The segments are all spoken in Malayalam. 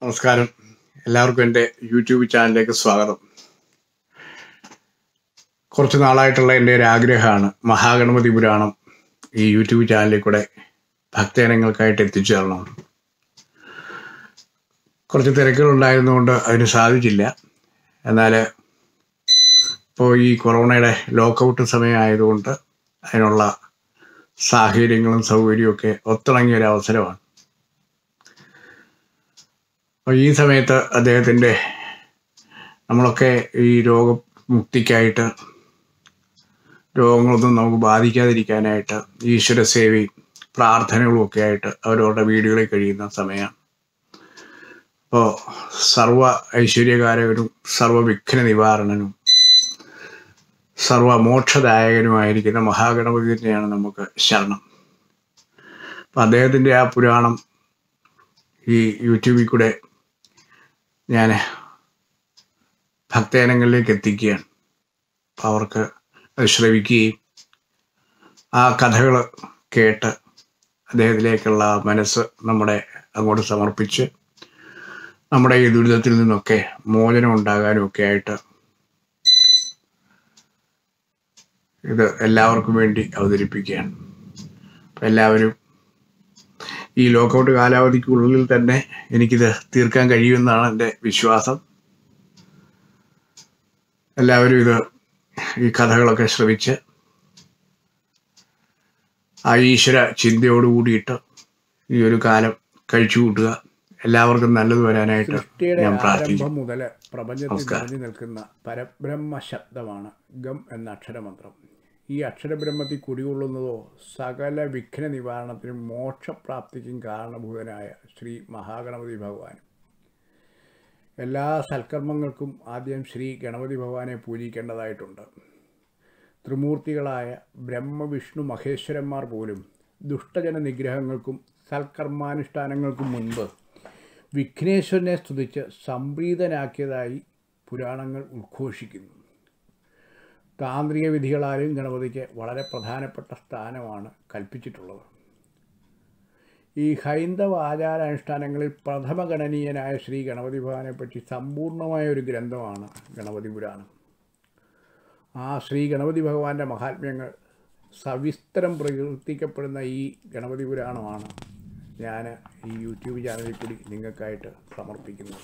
നമസ്കാരം എല്ലാവർക്കും എൻ്റെ യൂട്യൂബ് ചാനലിലേക്ക് സ്വാഗതം കുറച്ച് നാളായിട്ടുള്ള എൻ്റെ ഒരു ആഗ്രഹമാണ് മഹാഗണപതി പുരാണം ഈ യൂട്യൂബ് ചാനലിൽ കൂടെ ഭക്തജനങ്ങൾക്കായിട്ട് എത്തിച്ചു തരണം കുറച്ച് തിരക്കുകളുണ്ടായിരുന്നുകൊണ്ട് അതിന് സാധിച്ചില്ല എന്നാൽ ഇപ്പോൾ ഈ കൊറോണയുടെ ലോക്കൗട്ട് സമയമായതുകൊണ്ട് അതിനുള്ള സാഹചര്യങ്ങളും സൗകര്യവും ഒക്കെ ഒത്തിണങ്ങിയ ഒരു അവസരമാണ് അപ്പോൾ ഈ സമയത്ത് അദ്ദേഹത്തിൻ്റെ നമ്മളൊക്കെ ഈ രോഗമുക്തിക്കായിട്ട് രോഗങ്ങളൊന്നും നമുക്ക് ബാധിക്കാതിരിക്കാനായിട്ട് ഈശ്വര സേവയും പ്രാർത്ഥനകളും ഒക്കെ ആയിട്ട് അവരവരുടെ വീടുകളിൽ കഴിയുന്ന സമയമാണ് അപ്പോൾ സർവ ഐശ്വര്യകാരകനും സർവവിഘ്ന നിവാരണനും സർവമോക്ഷദായകനുമായിരിക്കുന്ന മഹാഗണപതി തന്നെയാണ് നമുക്ക് ശരണം അപ്പം അദ്ദേഹത്തിൻ്റെ ആ പുരാണം ഈ യൂട്യൂബിൽ കൂടെ ഞാൻ ഭക്തജനങ്ങളിലേക്ക് എത്തിക്കുകയാണ് അപ്പം അവർക്ക് അത് ശ്രവിക്കുകയും ആ കഥകൾ കേട്ട് അദ്ദേഹത്തിലേക്കുള്ള മനസ്സ് നമ്മുടെ അങ്ങോട്ട് സമർപ്പിച്ച് നമ്മുടെ ഈ ദുരിതത്തിൽ നിന്നൊക്കെ മോചനം ഉണ്ടാകാനും ഒക്കെ ആയിട്ട് ഇത് എല്ലാവർക്കും വേണ്ടി അവതരിപ്പിക്കുകയാണ് അപ്പം എല്ലാവരും ഈ ലോക്കൗട്ട് കാലാവധിക്കുള്ളിൽ തന്നെ എനിക്കിത് തീർക്കാൻ കഴിയുമെന്നാണ് എൻ്റെ വിശ്വാസം എല്ലാവരും ഇത് ഈ കഥകളൊക്കെ ശ്രവിച്ച് ആ ഈശ്വര ചിന്തയോട് കൂടിയിട്ട് ഈ ഒരു കാലം കഴിച്ചു കൂട്ടുക എല്ലാവർക്കും നല്ലത് വരാനായിട്ട് സൃഷ്ടിയുടെ ഞാൻ പ്രാർത്ഥിക്കുന്നു ആരംഭം മുതൽ പ്രപഞ്ചത്തിൽ നമസ്കാരം. നിറഞ്ഞു നിൽക്കുന്ന പരബ്രഹ്മ ശബ്ദമാണ് ഗം എന്ന അക്ഷരമന്ത്രം ഈ അക്ഷരബ്രഹ്മത്തിൽ കുടികൊള്ളുന്നതോ സകല വിഘ്ന നിവാരണത്തിനും മോക്ഷപ്രാപ്തിക്കും കാരണഭൂതനായ ശ്രീ മഹാഗണപതി ഭഗവാൻ എല്ലാ സൽക്കർമ്മങ്ങൾക്കും ആദ്യം ശ്രീ ഗണപതി ഭഗവാനെ പൂജിക്കേണ്ടതായിട്ടുണ്ട് ത്രിമൂർത്തികളായ ബ്രഹ്മ വിഷ്ണു മഹേശ്വരന്മാർ പോലും ദുഷ്ടജന നിഗ്രഹങ്ങൾക്കും സൽക്കർമാനുഷ്ഠാനങ്ങൾക്കും മുൻപ് വിഘ്നേശ്വരനെ സ്തുതിച്ച് സംപ്രീതനാക്കിയതായി പുരാണങ്ങൾ ഉദ്ഘോഷിക്കുന്നു താന്ത്രിക വിധികളാലും ഗണപതിക്ക് വളരെ പ്രധാനപ്പെട്ട സ്ഥാനമാണ് കൽപ്പിച്ചിട്ടുള്ളത് ഈ ഹൈന്ദവ ആചാരാനുഷ്ഠാനങ്ങളിൽ പ്രഥമഗണനീയനായ ശ്രീ ഗണപതി ഭഗവാനെ പറ്റി സമ്പൂർണ്ണമായ ഒരു ഗ്രന്ഥമാണ് ഗണപതി പുരാണം ആ ശ്രീ ഗണപതി ഭഗവാന്റെ മഹാത്മ്യങ്ങൾ സവിസ്തരം പ്രകീർത്തിക്കപ്പെടുന്ന ഈ ഗണപതി പുരാണമാണ് ഞാൻ ഈ യൂട്യൂബ് ചാനലിൽ കൂടി നിങ്ങൾക്കായിട്ട് സമർപ്പിക്കുന്നത്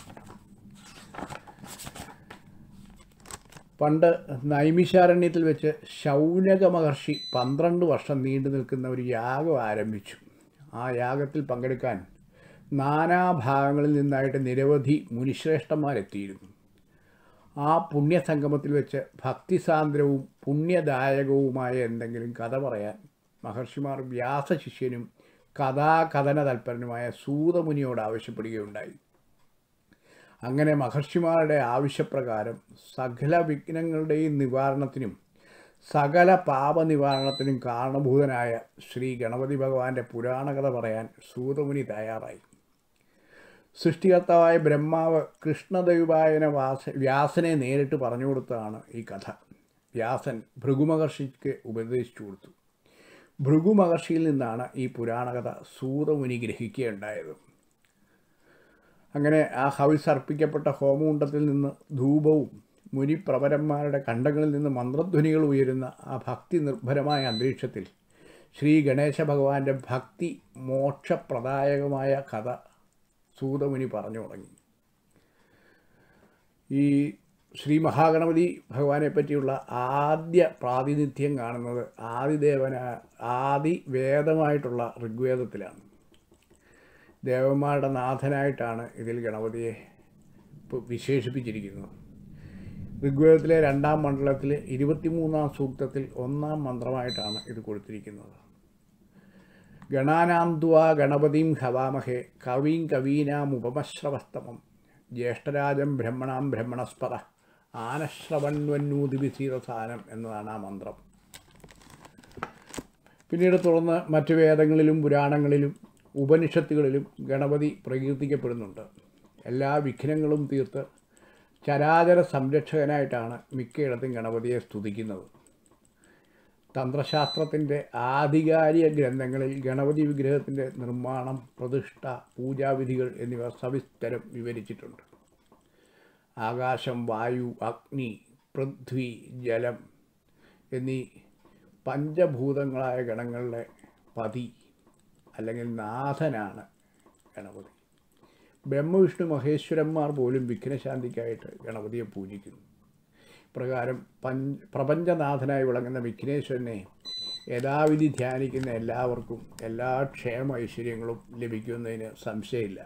പണ്ട് നൈമിഷാരണ്യത്തിൽ വെച്ച് ശൗനക മഹർഷി പന്ത്രണ്ട് വർഷം നീണ്ടു നിൽക്കുന്ന ഒരു യാഗം ആരംഭിച്ചു ആ യാഗത്തിൽ പങ്കെടുക്കാൻ നാനാഭാഗങ്ങളിൽ നിന്നായിട്ട് നിരവധി മുനിശ്രേഷ്ഠന്മാരെത്തിയിരുന്നു ആ പുണ്യസംഗമത്തിൽ വെച്ച് ഭക്തിസാന്ദ്രവും പുണ്യദായകവുമായ എന്തെങ്കിലും കഥ പറയാൻ മഹർഷിമാർ വ്യാസശിഷ്യനും കഥാകഥന തൽപരനുമായ സൂതമുനിയോട് ആവശ്യപ്പെടുകയുണ്ടായി അങ്ങനെ മഹർഷിമാരുടെ ആവശ്യപ്രകാരം സകല വിഘ്നങ്ങളുടെയും നിവാരണത്തിനും സകല പാപനിവാരണത്തിനും കാരണഭൂതനായ ശ്രീ ഗണപതി ഭഗവാന്റെ പുരാണകഥ പറയാൻ സൂതമുനി തയ്യാറായി സൃഷ്ടികർത്താവായ ബ്രഹ്മാവ് കൃഷ്ണദൈവായന വാസ വ്യാസനെ നേരിട്ട് പറഞ്ഞു കൊടുത്തതാണ് ഈ കഥ വ്യാസൻ ഭൃഗുമഹർഷിക്ക് ഉപദേശിച്ചു കൊടുത്തു ഭൃഗുമഹർഷിയിൽ നിന്നാണ് ഈ പുരാണകഥ സൂതമുനി ഗ്രഹിക്കുകയുണ്ടായത് അങ്ങനെ ആ ഹവിസ് അർപ്പിക്കപ്പെട്ട ഹോമകുണ്ടത്തിൽ നിന്ന് ധൂപവും മുനിപ്രവരന്മാരുടെ കണ്ടങ്ങളിൽ നിന്ന് മന്ത്രധ്വനികൾ ഉയരുന്ന ആ ഭക്തി നിർഭരമായ അന്തരീക്ഷത്തിൽ ശ്രീ ഗണേശ ഭഗവാന്റെ ഭക്തി മോക്ഷപ്രദായകമായ കഥ സൂതമുനി പറഞ്ഞു തുടങ്ങി ഈ ശ്രീ മഹാഗണപതി ഭഗവാനെ പറ്റിയുള്ള ആദ്യ പ്രാതിനിധ്യം കാണുന്നത് ആദിദേവന ആദി വേദമായിട്ടുള്ള ഋഗ്വേദത്തിലാണ് ദേവന്മാരുടെ നാഥനായിട്ടാണ് ഇതിൽ ഗണപതിയെ ഇപ്പോൾ വിശേഷിപ്പിച്ചിരിക്കുന്നത് ഋഗ്വേദത്തിലെ രണ്ടാം മണ്ഡലത്തിൽ ഇരുപത്തിമൂന്നാം സൂക്തത്തിൽ ഒന്നാം മന്ത്രമായിട്ടാണ് ഇത് കൊടുത്തിരിക്കുന്നത് ഗണാനാന്തുവാ ഗണപതിം ഹവാമഹേ കവീം കവീനാം ഉപമശ്രവസ്തമം ജ്യേഷ്ഠരാജം ബ്രഹ്മണാം ബ്രഹ്മണസ്പദ ആനശ്രവൺവന്നൂതിവിസീതസാനം എന്നതാണ് ആ മന്ത്രം പിന്നീട് തുടർന്ന് മറ്റു വേദങ്ങളിലും പുരാണങ്ങളിലും ഉപനിഷത്തുകളിലും ഗണപതി പ്രകീർത്തിക്കപ്പെടുന്നുണ്ട് എല്ലാ വിഘ്നങ്ങളും തീർത്ത് ചരാചര സംരക്ഷകനായിട്ടാണ് മിക്കയിടത്തും ഗണപതിയെ സ്തുതിക്കുന്നത് തന്ത്രശാസ്ത്രത്തിൻ്റെ ആധികാരിക ഗ്രന്ഥങ്ങളിൽ ഗണപതി വിഗ്രഹത്തിൻ്റെ നിർമ്മാണം പ്രതിഷ്ഠ പൂജാവിധികൾ എന്നിവ സവിസ്തരം വിവരിച്ചിട്ടുണ്ട് ആകാശം വായു അഗ്നി പൃഥ്വി ജലം എന്നീ പഞ്ചഭൂതങ്ങളായ ഗണങ്ങളുടെ പതി അല്ലെങ്കിൽ നാഥനാണ് ഗണപതി ബ്രഹ്മവിഷ്ണു മഹേശ്വരന്മാർ പോലും വിഘ്നശാന്തിക്കായിട്ട് ഗണപതിയെ പൂജിക്കുന്നു പ്രകാരം പഞ്ച പ്രപഞ്ചനാഥനായി വിളങ്ങുന്ന വിഘ്നേശ്വരനെ യഥാവിധി ധ്യാനിക്കുന്ന എല്ലാവർക്കും എല്ലാ ക്ഷേമ ഐശ്വര്യങ്ങളും ലഭിക്കുന്നതിന് സംശയമില്ല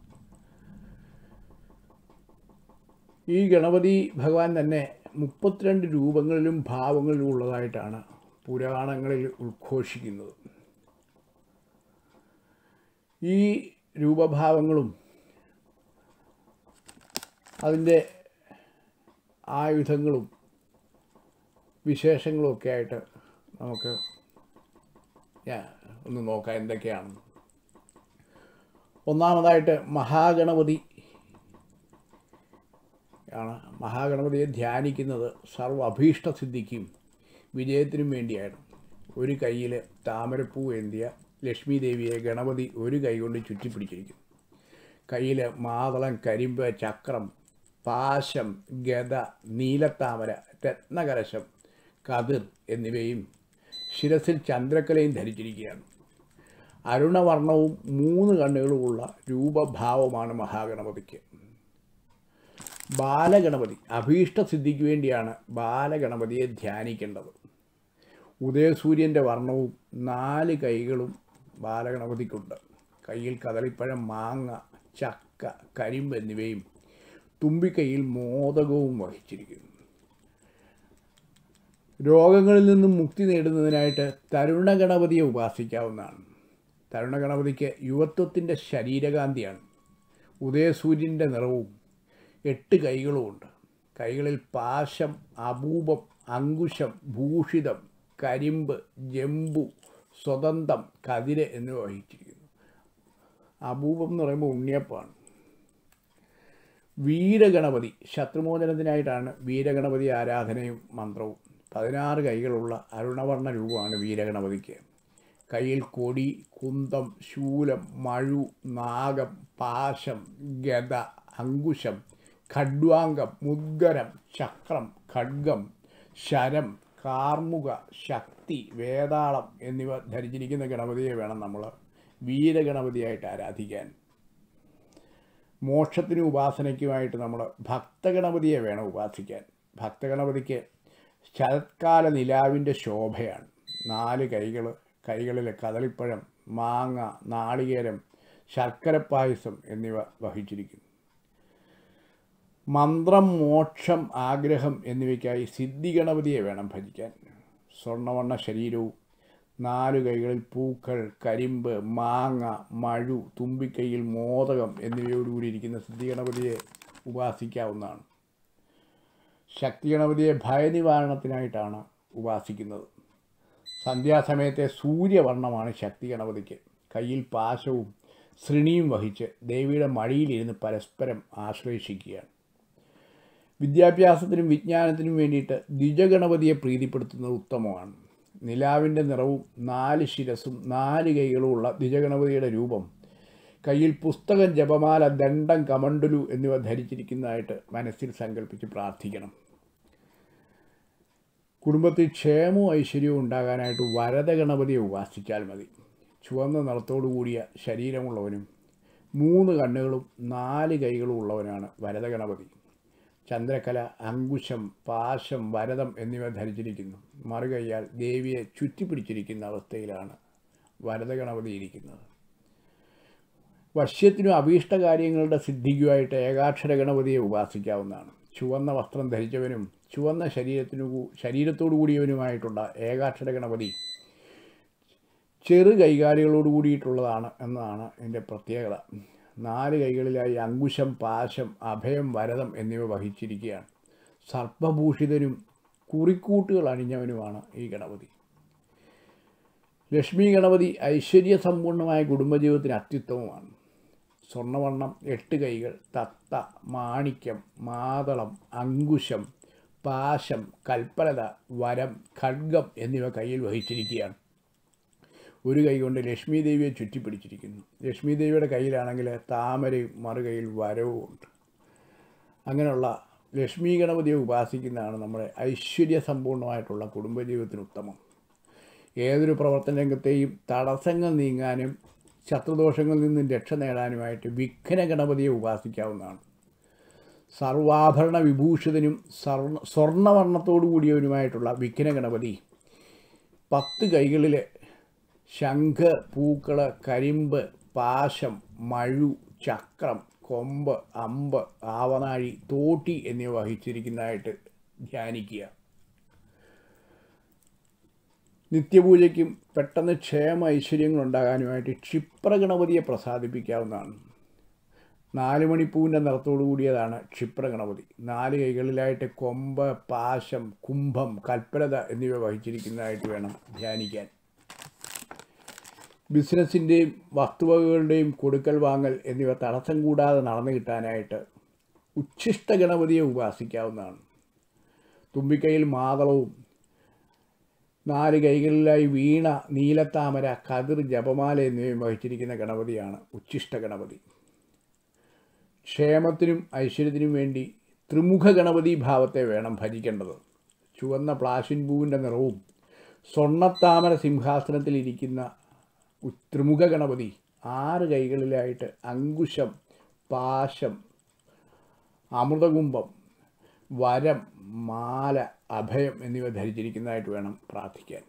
ഈ ഗണപതി ഭഗവാൻ തന്നെ മുപ്പത്തിരണ്ട് രൂപങ്ങളിലും ഭാവങ്ങളിലും ഉള്ളതായിട്ടാണ് പുരാണങ്ങളിൽ ഉദ്ഘോഷിക്കുന്നത് ഈ രൂപഭാവങ്ങളും അതിൻ്റെ ആയുധങ്ങളും വിശേഷങ്ങളും ഒക്കെ ആയിട്ട് നമുക്ക് ഞാൻ ഒന്ന് നോക്കാം എന്തൊക്കെയാണെന്ന് ഒന്നാമതായിട്ട് മഹാഗണപതി ആണ് മഹാഗണപതിയെ ധ്യാനിക്കുന്നത് സർവ്വ അഭീഷ്ട സിദ്ധിക്കും വിജയത്തിനും വേണ്ടിയാണ് ഒരു കയ്യിൽ താമരപ്പൂ ഏന്തിയ ലക്ഷ്മി ദേവിയെ ഗണപതി ഒരു കൈ കൊണ്ട് ചുറ്റിപ്പിടിച്ചിരിക്കുന്നു കയ്യിൽ മാതളം കരിമ്പ് ചക്രം പാശം ഗത നീലത്താമര രത്നകലശം കതിർ എന്നിവയും ശിരസിൽ ചന്ദ്രക്കലയും ധരിച്ചിരിക്കുകയാണ് അരുണവർണവും മൂന്ന് കണ്ണുകളുമുള്ള രൂപഭാവമാണ് മഹാഗണപതിക്ക് ബാലഗണപതി അഭീഷ്ടസിദ്ധിക്ക് വേണ്ടിയാണ് ബാലഗണപതിയെ ധ്യാനിക്കേണ്ടത് ഉദയസൂര്യൻ്റെ വർണ്ണവും നാല് കൈകളും ബാലഗണപതിക്കുണ്ട് കയ്യിൽ കദളിപ്പഴം മാങ്ങ ചക്ക കരിമ്പ് എന്നിവയും തുമ്പിക്കൈയിൽ മോദകവും വഹിച്ചിരിക്കുന്നു രോഗങ്ങളിൽ നിന്നും മുക്തി നേടുന്നതിനായിട്ട് തരുണഗണപതിയെ ഉപാസിക്കാവുന്നതാണ് തരുണഗണപതിക്ക് യുവത്വത്തിൻ്റെ ശരീരകാന്തിയാണ് ഉദയസൂര്യൻ്റെ നിറവും എട്ട് കൈകളുമുണ്ട് കൈകളിൽ പാശം അപൂപം അങ്കുശം ഭൂഷിതം കരിമ്പ് ജമ്പു സ്വതന്തം കതിര് എന്നിവ വഹിച്ചിരിക്കുന്നു അപൂപം എന്ന് പറയുമ്പോൾ ഉണ്ണിയപ്പാണ് വീരഗണപതി ശത്രുമോചനത്തിനായിട്ടാണ് വീരഗണപതി ആരാധനയും മന്ത്രവും പതിനാറ് കൈകളുള്ള അരുണവർണ്ണ രൂപമാണ് വീരഗണപതിക്ക് കയ്യിൽ കൊടി കുന്തം ശൂലം മഴു നാഗം പാശം ഗത അങ്കുശം ഖഡ്വാംഗം മുദ്ഗരം ചക്രം ഖഡ്ഗം ശരം കാർമുക ശക്തി വേതാളം എന്നിവ ധരിച്ചിരിക്കുന്ന ഗണപതിയെ വേണം നമ്മൾ വീരഗണപതിയായിട്ട് ആരാധിക്കാൻ മോക്ഷത്തിനും ഉപാസനയ്ക്കുമായിട്ട് നമ്മൾ ഭക്തഗണപതിയെ വേണം ഉപാസിക്കാൻ ഭക്തഗണപതിക്ക് ശരത്കാല നിലാവിൻ്റെ ശോഭയാണ് നാല് കൈകൾ കൈകളിൽ കദളിപ്പഴം മാങ്ങ നാളികേരം ശർക്കര പായസം എന്നിവ വഹിച്ചിരിക്കുന്നു മന്ത്രം മോക്ഷം ആഗ്രഹം എന്നിവയ്ക്കായി സിദ്ധി ഗണപതിയെ വേണം ഭജിക്കാൻ സ്വർണ്ണവർണ്ണ ശരീരവും നാലു കൈകളിൽ പൂക്കൾ കരിമ്പ് മാങ്ങ മഴു തുമ്പിക്കൈയിൽ മോദകം എന്നിവയോടുകൂടി ഇരിക്കുന്ന സിദ്ധി ഗണപതിയെ ഉപാസിക്കാവുന്നതാണ് ശക്തി ഗണപതിയെ ഭയനിവാരണത്തിനായിട്ടാണ് ഉപാസിക്കുന്നത് സന്ധ്യാസമയത്തെ സൂര്യവർണ്ണമാണ് ശക്തി ഗണപതിക്ക് കയ്യിൽ പാശവും ശ്രീണിയും വഹിച്ച് ദേവിയുടെ മടിയിലിരുന്ന് പരസ്പരം ആശ്ലേഷിക്കുകയാണ് വിദ്യാഭ്യാസത്തിനും വിജ്ഞാനത്തിനും വേണ്ടിയിട്ട് ദ്വിജഗണപതിയെ പ്രീതിപ്പെടുത്തുന്നത് ഉത്തമമാണ് നിലാവിൻ്റെ നിറവും നാല് ശിരസും നാല് കൈകളുമുള്ള ദ്വിജഗണപതിയുടെ രൂപം കയ്യിൽ പുസ്തകം ജപമാല ദണ്ഡം കമണ്ടലു എന്നിവ ധരിച്ചിരിക്കുന്നതായിട്ട് മനസ്സിൽ സങ്കല്പിച്ച് പ്രാർത്ഥിക്കണം കുടുംബത്തിൽ ക്ഷേമവും ഐശ്വര്യവും ഉണ്ടാകാനായിട്ട് വരദഗണപതിയെ ഉപാസിച്ചാൽ മതി ചുവന്ന നിറത്തോടു കൂടിയ ശരീരമുള്ളവനും മൂന്ന് കണ്ണുകളും നാല് കൈകളും ഉള്ളവനാണ് വരദഗണപതി ചന്ദ്രകല അങ്കുശം പാശം വരദം എന്നിവ ധരിച്ചിരിക്കുന്നു മറുകൈയാൽ ദേവിയെ ചുറ്റിപ്പിടിച്ചിരിക്കുന്ന അവസ്ഥയിലാണ് വരദഗണപതി ഇരിക്കുന്നത് വശ്യത്തിനും അഭീഷ്ടകാര്യങ്ങളുടെ സിദ്ധിക്കുമായിട്ട് ഏകാക്ഷര ഗണപതിയെ ഉപാസിക്കാവുന്നതാണ് ചുവന്ന വസ്ത്രം ധരിച്ചവനും ചുവന്ന ശരീരത്തിനു ശരീരത്തോടു കൂടിയവനുമായിട്ടുള്ള ഏകാക്ഷര ഗണപതി ചെറു കൈകാലികളോട് കൂടിയിട്ടുള്ളതാണ് എന്നതാണ് ഇതിൻ്റെ പ്രത്യേകത നാല് കൈകളിലായി അങ്കുശം പാശം അഭയം വരദം എന്നിവ വഹിച്ചിരിക്കുകയാണ് സർപ്പഭൂഷിതനും കുറിക്കൂട്ടുകൾ അണിഞ്ഞവനുമാണ് ഈ ഗണപതി ലക്ഷ്മി ഗണപതി ഐശ്വര്യസമ്പൂർണമായ കുടുംബജീവിതത്തിന് അത്യുത്തമമാണ് സ്വർണ്ണവർണ്ണം എട്ട് കൈകൾ തത്ത മാണിക്യം മാതളം അങ്കുശം പാശം കൽപ്പലത വരം ഖഡ്ഗം എന്നിവ കയ്യിൽ വഹിച്ചിരിക്കുകയാണ് ഒരു കൈ കൊണ്ട് ലക്ഷ്മി ദേവിയെ ചുറ്റിപ്പിടിച്ചിരിക്കുന്നു ലക്ഷ്മി ദേവിയുടെ കയ്യിലാണെങ്കിൽ താമരയും മറുകൈയിൽ വരവും ഉണ്ട് അങ്ങനെയുള്ള ലക്ഷ്മി ഗണപതിയെ ഉപാസിക്കുന്നതാണ് നമ്മുടെ ഐശ്വര്യ സമ്പൂർണ്ണമായിട്ടുള്ള കുടുംബജീവിതത്തിന് ഉത്തമം ഏതൊരു പ്രവർത്തന രംഗത്തെയും തടസ്സങ്ങൾ നീങ്ങാനും ശത്രുദോഷങ്ങളിൽ നിന്നും രക്ഷ നേടാനുമായിട്ട് വിഘ്ന ഗണപതിയെ ഉപാസിക്കാവുന്നതാണ് സർവാഭരണ വിഭൂഷിതനും സർണ സ്വർണ്ണവർണ്ണത്തോടു കൂടിയവനുമായിട്ടുള്ള വിഘ്ന ഗണപതി പത്ത് കൈകളിൽ ശംഖ് പൂക്കള് കരിമ്പ് പാശം മഴു ചക്രം കൊമ്പ് അമ്പ് ആവനാഴി തോട്ടി എന്നിവ വഹിച്ചിരിക്കുന്നതായിട്ട് ധ്യാനിക്കുക നിത്യപൂജയ്ക്കും പെട്ടെന്ന് ക്ഷേമ ഐശ്വര്യങ്ങൾ ഉണ്ടാകാനുമായിട്ട് ക്ഷിപ്രഗണപതിയെ പ്രസാദിപ്പിക്കാവുന്നതാണ് നാല് മണിപ്പൂവിൻ്റെ നിറത്തോടു കൂടിയതാണ് ക്ഷിപ്രഗണപതി നാല് കൈകളിലായിട്ട് കൊമ്പ് പാശം കുംഭം കൽപ്പലത എന്നിവ വഹിച്ചിരിക്കുന്നതായിട്ട് വേണം ധ്യാനിക്കാൻ ബിസിനസ്സിൻ്റെയും വസ്തുവകകളുടെയും കൊടുക്കൽ വാങ്ങൽ എന്നിവ തടസ്സം കൂടാതെ നടന്നു കിട്ടാനായിട്ട് ഉച്ഛിഷ്ട ഗണപതിയെ ഉപാസിക്കാവുന്നതാണ് തുമ്പിക്കൈയിൽ മാതളവും നാല് കൈകളിലായി വീണ നീലത്താമര കതിർ ജപമാല എന്നിവയും വഹിച്ചിരിക്കുന്ന ഗണപതിയാണ് ഉച്ഛിഷ്ട ഗണപതി ക്ഷേമത്തിനും ഐശ്വര്യത്തിനും വേണ്ടി ത്രിമുഖ ഗണപതി ഭാവത്തെ വേണം ഭജിക്കേണ്ടത് ചുവന്ന പ്ലാശിൻ പൂവിൻ്റെ നിറവും സ്വർണ്ണത്താമര സിംഹാസനത്തിലിരിക്കുന്ന ഉ- ത്രിമുഖ ഗണപതി ആറ് കൈകളിലായിട്ട് അങ്കുശം പാശം അമൃതകുംഭം വരം മാല അഭയം എന്നിവ ധരിച്ചിരിക്കുന്നതായിട്ട് വേണം പ്രാർത്ഥിക്കാൻ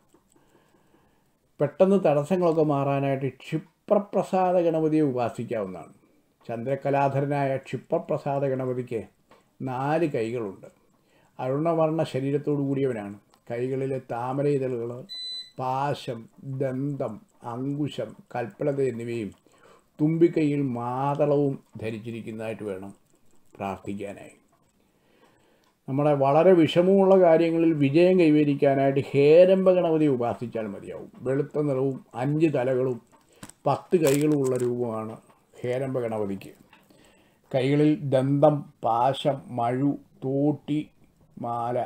പെട്ടെന്ന് തടസ്സങ്ങളൊക്കെ മാറാനായിട്ട് ക്ഷിപ്രപ്രസാദ ഗണപതിയെ ഉപാസിക്കാവുന്നതാണ് ചന്ദ്രകലാധരനായ ക്ഷിപ്രപ്രസാദ ഗണപതിക്ക് നാല് കൈകളുണ്ട് അരുണവർണ്ണ ശരീരത്തോടു കൂടിയവനാണ് കൈകളിലെ താമര ഇതളുകൾ പാശം ദന്തം അങ്കുശം കൽപ്പലത എന്നിവയും തുമ്പിക്കൈയിൽ മാതളവും ധരിച്ചിരിക്കുന്നതായിട്ട് വേണം പ്രാർത്ഥിക്കാനായി നമ്മുടെ വളരെ വിഷമമുള്ള കാര്യങ്ങളിൽ വിജയം കൈവരിക്കാനായിട്ട് ഹേരംബ ഗണപതി ഉപാസിച്ചാൽ മതിയാവും വെളുത്ത നിറവും അഞ്ച് തലകളും പത്ത് കൈകളുമുള്ള രൂപമാണ് ഹേരംബ ഗണപതിക്ക് കൈകളിൽ ദന്തം പാശം മഴു തോട്ടി മാല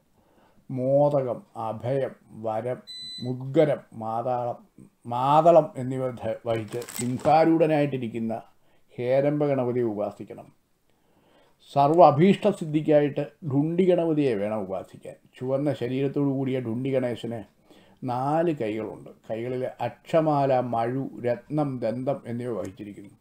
മോദകം അഭയം വരം മുദ്ഗരം മാതാളം മാതളം എന്നിവ ധ- വഹിച്ച് സിംഹാരൂഢനായിട്ടിരിക്കുന്ന ഹേരംബ ഗണപതിയെ ഉപാസിക്കണം സർവ്വ അഭീഷ്ട സിദ്ധിക്കായിട്ട് ഡുണ്ടി ഗണപതിയെ വേണം ഉപാസിക്കാൻ ചുവന്ന ശരീരത്തോടു കൂടിയ ഡുണ്ടി ഗണേശന് നാല് കൈകളുണ്ട് കൈകളിൽ അക്ഷമാല മഴു രത്നം ദന്തം എന്നിവ വഹിച്ചിരിക്കുന്നു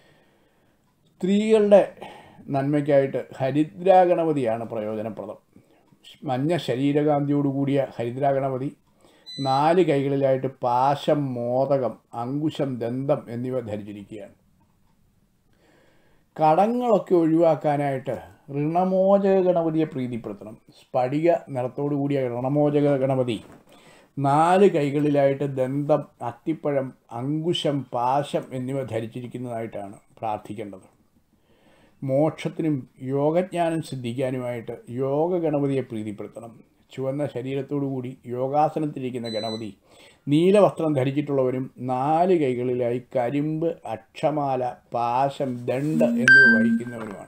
സ്ത്രീകളുടെ നന്മയ്ക്കായിട്ട് ഹരിദ്രാ ഗണപതിയാണ് പ്രയോജനപ്രദം മഞ്ഞ ശരീരകാന്തിയോടു കൂടിയ ഹരിദ്രാ ഗണപതി നാല് കൈകളിലായിട്ട് പാശം മോദകം അങ്കുശം ദന്തം എന്നിവ ധരിച്ചിരിക്കുകയാണ് കടങ്ങളൊക്കെ ഒഴിവാക്കാനായിട്ട് ഋണമോചക ഗണപതിയെ പ്രീതിപ്പെടുത്തണം സ്ഫടിക നിറത്തോടു കൂടിയ ഋണമോചക ഗണപതി നാല് കൈകളിലായിട്ട് ദന്തം അത്തിപ്പഴം അങ്കുശം പാശം എന്നിവ ധരിച്ചിരിക്കുന്നതായിട്ടാണ് പ്രാർത്ഥിക്കേണ്ടത് മോക്ഷത്തിനും യോഗജ്ഞാനം സിദ്ധിക്കാനുമായിട്ട് യോഗ ഗണപതിയെ പ്രീതിപ്പെടുത്തണം ചുവന്ന ശരീരത്തോടു കൂടി യോഗാസനത്തിലിരിക്കുന്ന ഗണപതി നീലവസ്ത്രം ധരിച്ചിട്ടുള്ളവരും നാല് കൈകളിലായി കരിമ്പ് അക്ഷമാല പാശം ദണ്ഡ് എന്നിവ വഹിക്കുന്നവരുമാണ്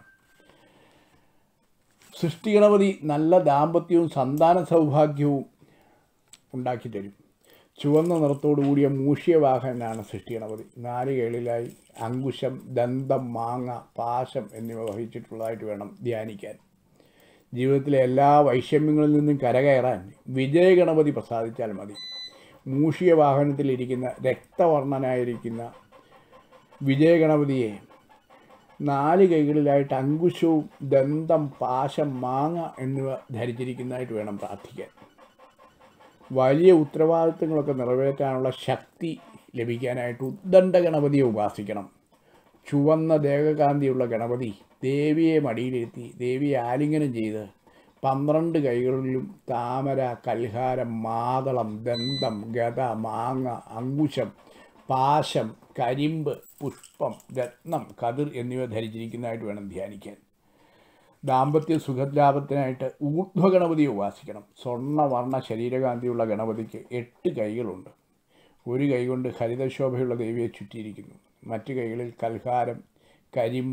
സൃഷ്ടി ഗണപതി നല്ല ദാമ്പത്യവും സന്താന സൗഭാഗ്യവും ഉണ്ടാക്കി തരും ചുവന്ന നിറത്തോടു കൂടിയ മൂഷ്യവാഹനാണ് സൃഷ്ടി ഗണപതി നാല് കൈകളിലായി അങ്കുശം ദന്തം മാങ്ങ പാശം എന്നിവ വഹിച്ചിട്ടുള്ളതായിട്ട് വേണം ധ്യാനിക്കാൻ ജീവിതത്തിലെ എല്ലാ വൈഷമ്യങ്ങളിൽ നിന്നും കരകയറാൻ വിജയ ഗണപതി പ്രസാദിച്ചാൽ മതി മൂഷിയ വാഹനത്തിലിരിക്കുന്ന രക്തവർണ്ണനായിരിക്കുന്ന വിജയ ഗണപതിയെ നാല് കൈകളിലായിട്ട് അങ്കുശവും ദന്തം പാശം മാങ്ങ എന്നിവ ധരിച്ചിരിക്കുന്നതായിട്ട് വേണം പ്രാർത്ഥിക്കാൻ വലിയ ഉത്തരവാദിത്തങ്ങളൊക്കെ നിറവേറ്റാനുള്ള ശക്തി ലഭിക്കാനായിട്ട് ഉദ്ദണ്ഡ ഗണപതിയെ ഉപാസിക്കണം ചുവന്ന ദേഹകാന്തിയുള്ള ഗണപതി ദേവിയെ മടിയിലിരുത്തി ദേവിയെ ആലിംഗനം ചെയ്ത് പന്ത്രണ്ട് കൈകളിലും താമര കൽഹാരം മാതളം ദന്തം ഗത മാങ്ങ അങ്കുശം പാശം കരിമ്പ് പുഷ്പം രത്നം കതിർ എന്നിവ ധരിച്ചിരിക്കുന്നതായിട്ട് വേണം ധ്യാനിക്കാൻ ദാമ്പത്യ സുഖലാഭത്തിനായിട്ട് ഊർധ്വഗണപതിയെ ഉപാസിക്കണം സ്വർണ്ണവർണ്ണ ശരീരകാന്തിയുള്ള ഗണപതിക്ക് എട്ട് കൈകളുണ്ട് ഒരു കൈ കൊണ്ട് ഹരിതശോഭയുള്ള ദേവിയെ ചുറ്റിയിരിക്കുന്നു മറ്റു കൈകളിൽ കൽഹാരം കരിമ്പ്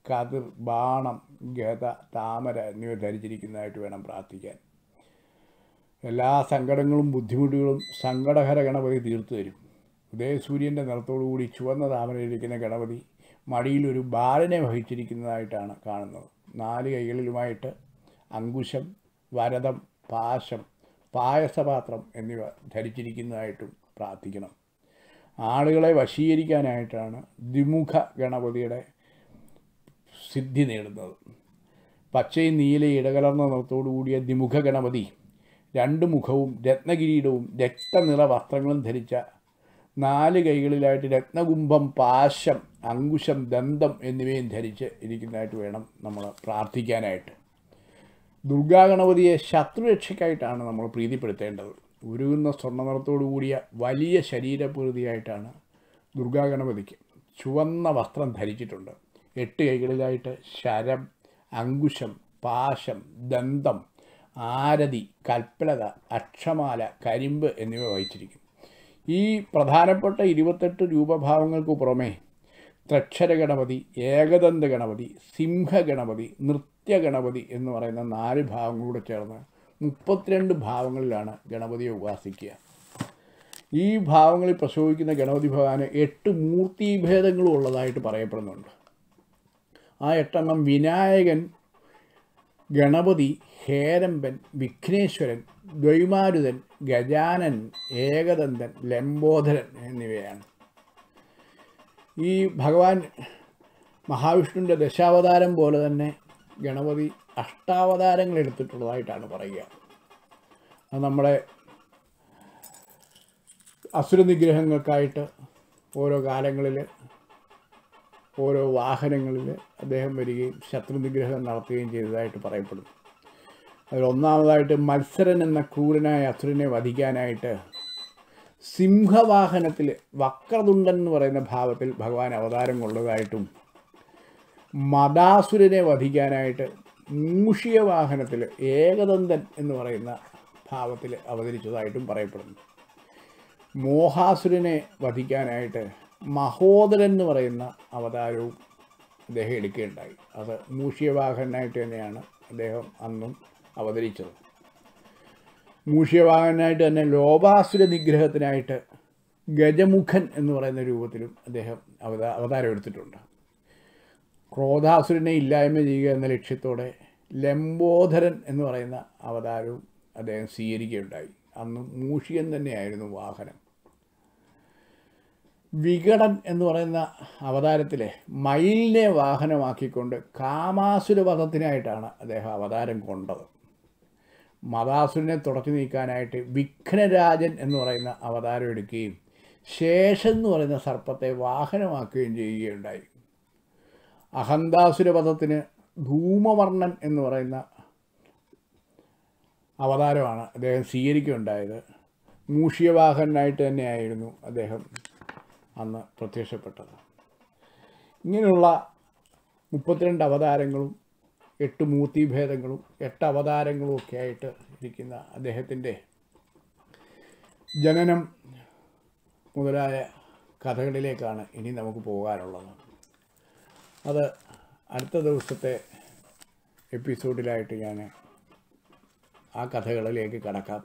കതിർ ബാണം ഗത താമര എന്നിവ ധരിച്ചിരിക്കുന്നതായിട്ട് വേണം പ്രാർത്ഥിക്കാൻ എല്ലാ സങ്കടങ്ങളും ബുദ്ധിമുട്ടുകളും സങ്കടഹര ഗണപതി തീർത്തു തരും ഉദയസൂര്യൻ്റെ നിറത്തോടുകൂടി ചുവന്ന താമരയിരിക്കുന്ന ഗണപതി മടിയിലൊരു ബാലനെ വഹിച്ചിരിക്കുന്നതായിട്ടാണ് കാണുന്നത് നാല് കൈകളിലുമായിട്ട് അങ്കുശം വരദം പാശം പായസപാത്രം എന്നിവ ധരിച്ചിരിക്കുന്നതായിട്ടും പ്രാർത്ഥിക്കണം ആളുകളെ വശീകരിക്കാനായിട്ടാണ് ദ്വിമുഖ ഗണപതിയുടെ സിദ്ധി നേടുന്നത് പച്ചയും നീലയും ഇടകലർന്ന നിറത്തോടു കൂടിയ ദ്വിമുഖ ഗണപതി രണ്ട് മുഖവും രത്നകിരീടവും രക്തനിറ വസ്ത്രങ്ങളും ധരിച്ച നാല് കൈകളിലായിട്ട് രത്നകുംഭം പാശം അങ്കുശം ദന്തം എന്നിവയും ധരിച്ച് ഇരിക്കുന്നതായിട്ട് വേണം നമ്മൾ പ്രാർത്ഥിക്കാനായിട്ട് ദുർഗാഗണപതിയെ ശത്രുരക്ഷയ്ക്കായിട്ടാണ് നമ്മൾ പ്രീതിപ്പെടുത്തേണ്ടത് ഉരുകുന്ന സ്വർണ്ണനിറത്തോടു കൂടിയ വലിയ ശരീരപ്രകൃതിയായിട്ടാണ് ദുർഗാഗണപതിക്ക് ചുവന്ന വസ്ത്രം ധരിച്ചിട്ടുണ്ട് എട്ട് കൈകളിലായിട്ട് ശരം അങ്കുശം പാശം ദന്തം ആരതി കൽപ്പലത അക്ഷമാല കരിമ്പ് എന്നിവ വഹിച്ചിരിക്കും ഈ പ്രധാനപ്പെട്ട ഇരുപത്തെട്ട് രൂപഭാവങ്ങൾക്ക് പുറമേ ത്രക്ഷര ഗണപതി ഏകദന്ത ഗണപതി സിംഹഗണപതി നൃത്യഗണപതി എന്ന് പറയുന്ന നാല് ഭാവങ്ങളൂടെ ചേർന്ന് മുപ്പത്തിരണ്ട് ഭാവങ്ങളിലാണ് ഗണപതിയെ ഉപാസിക്കുക ഈ ഭാവങ്ങളിൽ പ്രശോഭിക്കുന്ന ഗണപതി ഭഗവാന് എട്ട് മൂർത്തിഭേദങ്ങളും ഉള്ളതായിട്ട് പറയപ്പെടുന്നുണ്ട് ആ എട്ടെണ്ണം വിനായകൻ ഗണപതി ഹേരമ്പൻ വിഘ്നേശ്വരൻ ദ്വൈമാരുതൻ ഗജാനൻ ഏകദന്തൻ ലംബോദരൻ എന്നിവയാണ് ഈ ഭഗവാൻ മഹാവിഷ്ണുവിൻ്റെ ദശാവതാരം പോലെ തന്നെ ഗണപതി അഷ്ടാവതാരങ്ങൾ എടുത്തിട്ടുള്ളതായിട്ടാണ് പറയുക അത് നമ്മുടെ അസുര നിഗ്രഹങ്ങൾക്കായിട്ട് ഓരോ കാലങ്ങളിൽ ഓരോ വാഹനങ്ങളിൽ അദ്ദേഹം വരികയും ശത്രു നിഗ്രഹം നടത്തുകയും ചെയ്തതായിട്ട് പറയപ്പെടുന്നു അതിലൊന്നാമതായിട്ട് മത്സരൻ എന്ന ക്രൂരനായ അസുരനെ വധിക്കാനായിട്ട് സിംഹവാഹനത്തിൽ വക്രതുണ്ടൻ എന്ന് പറയുന്ന ഭാവത്തിൽ ഭഗവാൻ അവതാരം കൊള്ളതായിട്ടും മദാസുരനെ വധിക്കാനായിട്ട് മൂഷിക വാഹനത്തിൽ ഏകദന്തൻ എന്ന് പറയുന്ന ഭാവത്തിൽ അവതരിച്ചതായിട്ടും പറയപ്പെടുന്നു മോഹാസുരനെ വധിക്കാനായിട്ട് മഹോദരൻ എന്ന് പറയുന്ന അവതാരവും അദ്ദേഹം എടുക്കുകയുണ്ടായി അത് മൂഷ്യവാഹനായിട്ട് തന്നെയാണ് അദ്ദേഹം അന്നും അവതരിച്ചത് മൂഷ്യവാഹനായിട്ട് തന്നെ ലോപാസുര നിഗ്രഹത്തിനായിട്ട് ഗജമുഖൻ എന്ന് പറയുന്ന രൂപത്തിലും അദ്ദേഹം അവതാ അവതാരം എടുത്തിട്ടുണ്ട് ക്രോധാസുരനെ ഇല്ലായ്മ ചെയ്യുക എന്ന ലക്ഷ്യത്തോടെ ലംബോധരൻ എന്ന് പറയുന്ന അവതാരവും അദ്ദേഹം സ്വീകരിക്കുകയുണ്ടായി അന്ന് മൂഷികൻ തന്നെയായിരുന്നു വാഹനം വികടൻ എന്ന് പറയുന്ന അവതാരത്തിലെ മയിലിനെ വാഹനമാക്കിക്കൊണ്ട് കാമാസുര വധത്തിനായിട്ടാണ് അദ്ദേഹം അവതാരം കൊണ്ടത് മതാസുരനെ തുടച്ചു നീക്കാനായിട്ട് വിഘ്നരാജൻ എന്ന് പറയുന്ന അവതാരം എടുക്കുകയും ശേഷൻ എന്ന് പറയുന്ന സർപ്പത്തെ വാഹനമാക്കുകയും ചെയ്യുകയുണ്ടായി അഹന്താസുര വധത്തിന് ധൂമവർണ്ണൻ എന്ന് പറയുന്ന അവതാരമാണ് അദ്ദേഹം സ്വീകരിക്കുകയുണ്ടായത് മൂഷ്യവാഹനായിട്ട് തന്നെയായിരുന്നു അദ്ദേഹം അന്ന് പ്രത്യക്ഷപ്പെട്ടത് ഇങ്ങനെയുള്ള മുപ്പത്തിരണ്ട് അവതാരങ്ങളും എട്ട് മൂർത്തിഭേദങ്ങളും എട്ട് അവതാരങ്ങളും ഒക്കെ ആയിട്ട് ഇരിക്കുന്ന അദ്ദേഹത്തിൻ്റെ ജനനം മുതലായ കഥകളിലേക്കാണ് ഇനി നമുക്ക് പോകാനുള്ളത് അത് അടുത്ത ദിവസത്തെ എപ്പിസോഡിലായിട്ട് ഞാൻ ആ കഥകളിലേക്ക് കടക്കാം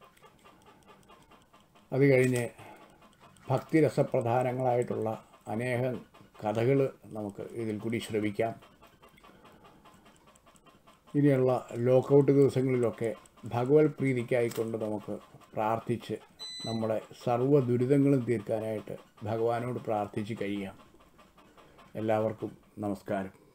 അത് കഴിഞ്ഞ് ഭക്തിരസപ്രധാനങ്ങളായിട്ടുള്ള അനേകം കഥകൾ നമുക്ക് ഇതിൽ കൂടി ശ്രവിക്കാം ഇനിയുള്ള ലോക്കൗട്ട് ദിവസങ്ങളിലൊക്കെ ഭഗവത് പ്രീതിക്കായിക്കൊണ്ട് നമുക്ക് പ്രാർത്ഥിച്ച് നമ്മുടെ സർവ്വ ദുരിതങ്ങളും തീർക്കാനായിട്ട് ഭഗവാനോട് പ്രാർത്ഥിച്ച് കഴിയാം എല്ലാവർക്കും നമസ്കാരം